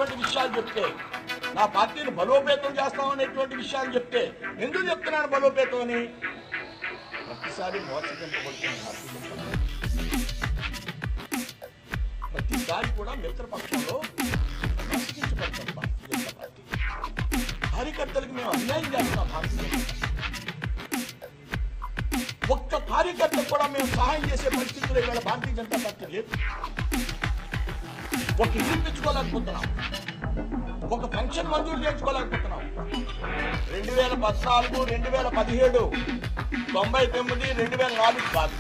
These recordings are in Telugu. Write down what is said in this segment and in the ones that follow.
అనేటువంటి విషయాలు చెప్తే నా పార్టీని బలోపేతం చేస్తామనేటువంటి విషయాలు చెప్తే ఎందుకు చెప్తున్నాను బలోపేతం అని ప్రతిసారి మోసగింపబడుతుంది భారతీయ జనతా పార్టీ. ప్రతిసారి కూడా మిత్రపక్షంలో మోసగించబడుతుంది భారతీయ జనతా పార్టీ కార్యకర్తలకు మేము అన్యాయం చేస్తున్నాం భారతీయ జనతా పార్టీ. ఒక్క కార్యకర్తకు కూడా మేము సహాయం చేసే పరిస్థితులు ఇవాళ భారతీయ జనతా పార్టీ లేదు ఒక ఇల్లు తెచ్చుకోలేకపోతున్నాం ఒక పెన్షన్ మంజూరు చేయించుకోలేకపోతున్నాం రెండు వేల పద్నాలుగు రెండు వేల పదిహేడు తొంభై తొమ్మిది రెండు వేల నాలుగు కాదు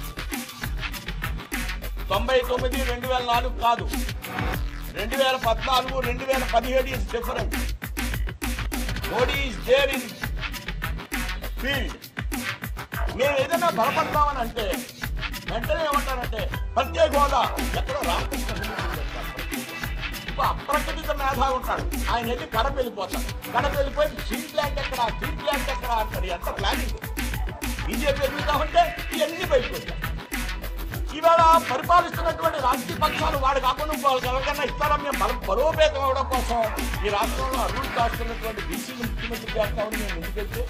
తొంభై తొమ్మిది రెండు వేల నాలుగు కాదు రెండు వేల పద్నాలుగు రెండు వేల పదిహేడు is different Modi is there in field మేము ఏదైనా బలపడతామని అంటే వెంటనే ఏమంటారంటే ప్రత్యేక హోదా ఎక్కడో రామకృష్ణ ఇప్పుడు అప్రకటిత మేధావి ఉంటాడు ఆయన వెళ్ళి కడప వెళ్ళిపోతాడు కడప వెళ్ళిపోయి స్టీల్ ప్లాంట్ ఎక్కడ స్టీల్ ప్లాంట్ ఎక్కడ అంటాడు ఎంత ప్లానింగ్ బీజేపీ ఎదుగుతామంటే ఇవన్నీ బయటకు వచ్చాయి ఇవాళ పరిపాలిస్తున్నటువంటి రాజకీయ పక్షాలు వాడు కాకుండా వాళ్ళకి ఎవరికన్నా ఇస్తారా మేము బల బలోపేతం అవడం కోసం ఈ రాష్ట్రంలో అభివృద్ధి కాస్తున్నటువంటి బీసీలు ముఖ్యమంత్రి చేస్తామని మేము ముందుకెళ్తే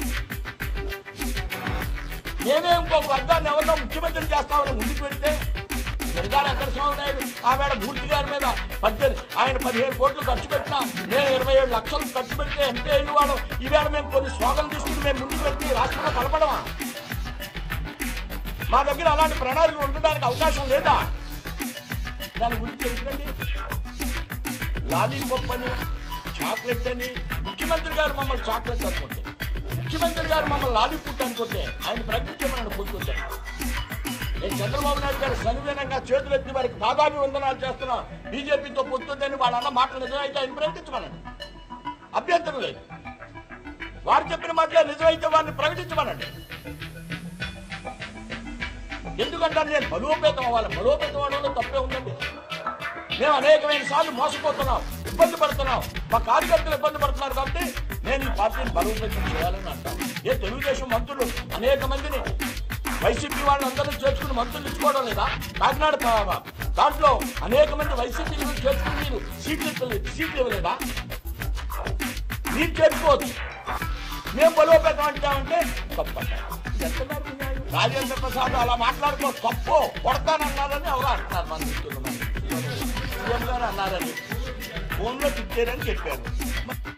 నేనే ఇంకొక వర్గాన్ని ఎవరినో ముఖ్యమంత్రి చేస్తామని ముందుకు పెడితే నిజాలు ఎక్కడ నాయుడు ఆవేళ మూర్తి గారి మీద పద్దెనిమిది ఆయన పదిహేను కోట్లు ఖర్చు పెట్టినా నేను ఇరవై ఏడు లక్షలు ఖర్చు పెడితే ఎంపీ అయిన వాడు ఈవేళ మేము కొన్ని స్లోగన్ తీసుకుని మేము ముందుకు పెట్టి రాష్ట్రంలో కలపడమా మా దగ్గర అలాంటి ప్రణాళికలు ఉండడానికి అవకాశం లేదా దాని గురించి ఎందుకండి లాలీపాప్ అని చాక్లెట్ అని ముఖ్యమంత్రి గారు మమ్మల్ని చాక్లెట్ అనుకుంటే ముఖ్యమంత్రి గారు మమ్మల్ని లాలీపుట్ అనుకుంటే ఆయన ప్రకటించమని పొందుతారు నేను చంద్రబాబు నాయుడు గారు సనివేనంగా చేతులు ఎత్తి వారికి పాదాభివందనాలు చేస్తున్నా బీజేపీతో పొత్తుందని వాళ్ళ అన్న మాటలు నిజమైతే ఆయన ప్రకటించమనండి అభ్యంతరం లేదు వారు చెప్పిన మాట నిజమైతే వారిని ప్రకటించమనండి ఎందుకంటే నేను బలోపేతం అవ్వాలి బలోపేతం అవడంలో తప్పే ఉందండి మేము అనేకమైన సార్లు మోసపోతున్నాం ఇబ్బంది పడుతున్నాం మా కార్యకర్తలు ఇబ్బంది పడుతున్నారు కాబట్టి నేను ఈ పార్టీని బలోపేతం చేయాలని అంటాను ఏ తెలుగుదేశం మంత్రులు అనేక మందిని వైసీపీ వాళ్ళందరూ చేర్చుకుని మంత్రులు ఇచ్చుకోవడం లేదా కాకినాడ తా- దాంట్లో అనేక మంది వైసీపీ చేర్చుకుని మీరు సీట్లు ఇవ్వలేదు సీట్లు ఇవ్వలేదా మీరు చేర్చుకోవచ్చు మేము బలోపేతం అంటామంటే తప్పంటారు ఇది ఎంతవరకు న్యాయం? రాజేంద్ర ప్రసాద్ అలా మాట్లాడుకో తప్పు కొడతానన్నారని ఎవరు అంటున్నారు మన మిత్రులు మరి. సీఎం గారు అన్నారని ఫోన్లో తిట్టారని చెప్పారు